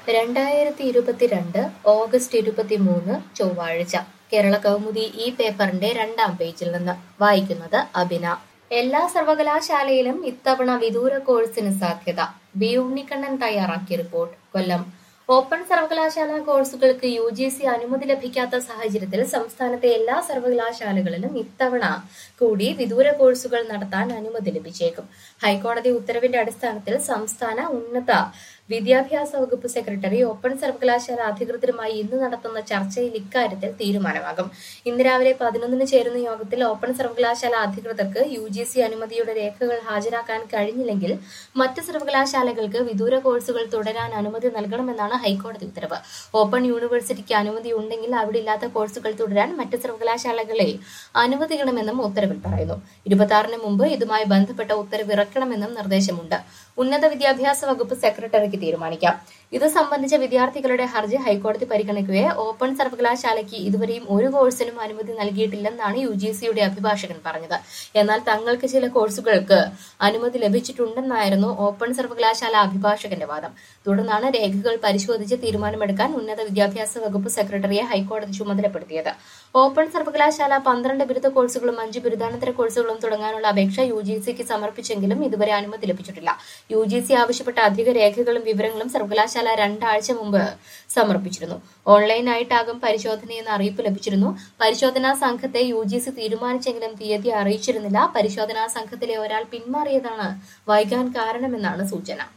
രണ്ടായിരത്തി ഇരുപത്തിരണ്ട് ഓഗസ്റ്റ് ഇരുപത്തിമൂന്ന് ചൊവ്വാഴ്ച കേരള കൗമുദി ഈ പേപ്പറിന്റെ രണ്ടാം പേജിൽ നിന്ന് വായിക്കുന്നത് അബിന എല്ലാ സർവകലാശാലയിലും ഇത്തവണ വിദൂര കോഴ്സിന് സാധ്യത ബി ഉണ്ണിക്കണ്ണൻ തയ്യാറാക്കിയ റിപ്പോർട്ട് കൊല്ലം ഓപ്പൺ സർവകലാശാല കോഴ്സുകൾക്ക് യു ജി സി അനുമതി ലഭിക്കാത്ത സാഹചര്യത്തിൽ സംസ്ഥാനത്തെ എല്ലാ സർവകലാശാലകളിലും ഇത്തവണ കൂടി വിദൂര കോഴ്സുകൾ നടത്താൻ അനുമതി ലഭിച്ചേക്കും ഹൈക്കോടതി ഉത്തരവിന്റെ അടിസ്ഥാനത്തിൽ സംസ്ഥാന ഉന്നത വിദ്യാഭ്യാസ വകുപ്പ് സെക്രട്ടറി ഓപ്പൺ സർവകലാശാല അധികൃതരുമായി ഇന്ന് നടത്തുന്ന ചർച്ചയിൽ ഇക്കാര്യത്തിൽ തീരുമാനമാകും ഇന്ന് രാവിലെ പതിനൊന്നിന് ചേരുന്ന യോഗത്തിൽ ഓപ്പൺ സർവകലാശാല അധികൃതർക്ക് യു ജി സി അനുമതിയുടെ രേഖകൾ ഹാജരാക്കാൻ കഴിഞ്ഞില്ലെങ്കിൽ മറ്റ് സർവകലാശാലകൾക്ക് വിദൂര കോഴ്സുകൾ തുടരാൻ അനുമതി നൽകണമെന്നാണ് ഹൈക്കോടതി ഉത്തരവ് ഓപ്പൺ യൂണിവേഴ്സിറ്റിക്ക് അനുമതി ഉണ്ടെങ്കിൽ അവിടെ ഇല്ലാത്ത കോഴ്സുകൾ തുടരാൻ മറ്റ് സർവകലാശാലകളെ അനുവദിക്കണമെന്നും ഉത്തരവിൽ പറയുന്നു ഇരുപത്തി ആറിന് മുമ്പ് ഇതുമായി ബന്ധപ്പെട്ട ഉത്തരവ് ഇറക്കണമെന്നും നിർദ്ദേശമുണ്ട് ഉന്നത വിദ്യാഭ്യാസ വകുപ്പ് സെക്രട്ടറിക്ക് തീരുമാനിക്കാം ഇത് സംബന്ധിച്ച വിദ്യാർത്ഥികളുടെ ഹർജി ഹൈക്കോടതി പരിഗണിക്കുകയെ ഓപ്പൺ സർവകലാശാലയ്ക്ക് ഇതുവരെയും ഒരു കോഴ്സിനും അനുമതി നൽകിയിട്ടില്ലെന്നാണ് യു ജി സിയുടെ അഭിഭാഷകൻ പറഞ്ഞത് എന്നാൽ തങ്ങൾക്ക് ചില കോഴ്സുകൾക്ക് അനുമതി ലഭിച്ചിട്ടുണ്ടെന്നായിരുന്നു ഓപ്പൺ സർവകലാശാല അഭിഭാഷകന്റെ വാദം തുടർന്നാണ് രേഖകൾ പരിശോധിച്ച് തീരുമാനമെടുക്കാൻ ഉന്നത വിദ്യാഭ്യാസ വകുപ്പ് സെക്രട്ടറിയെ ഹൈക്കോടതി ചുമതലപ്പെടുത്തിയത് ഓപ്പൺ സർവകലാശാല പന്ത്രണ്ട് ബിരുദ കോഴ്സുകളും അഞ്ച് ബിരുദാനന്തര കോഴ്സുകളും തുടങ്ങാനുള്ള അപേക്ഷ യു ജി സിക്ക് സമർപ്പിച്ചെങ്കിലും ഇതുവരെ അനുമതി ലഭിച്ചിട്ടില്ല യു ജി സി ആവശ്യപ്പെട്ട അധിക രേഖകളും വിവരങ്ങളും സർവകലാശാല രണ്ടാഴ്ച മുമ്പ് സമർപ്പിച്ചിരുന്നു ഓൺലൈനായിട്ടാകും പരിശോധനയെന്ന് അറിയിപ്പ് ലഭിച്ചിരുന്നു പരിശോധനാ സംഘത്തെ യു ജി സി തീരുമാനിച്ചെങ്കിലും തീയതി അറിയിച്ചിരുന്നില്ല പരിശോധനാ സംഘത്തിലെ ഒരാൾ പിന്മാറിയതാണ് വൈകാൻ കാരണമെന്നാണ് സൂചന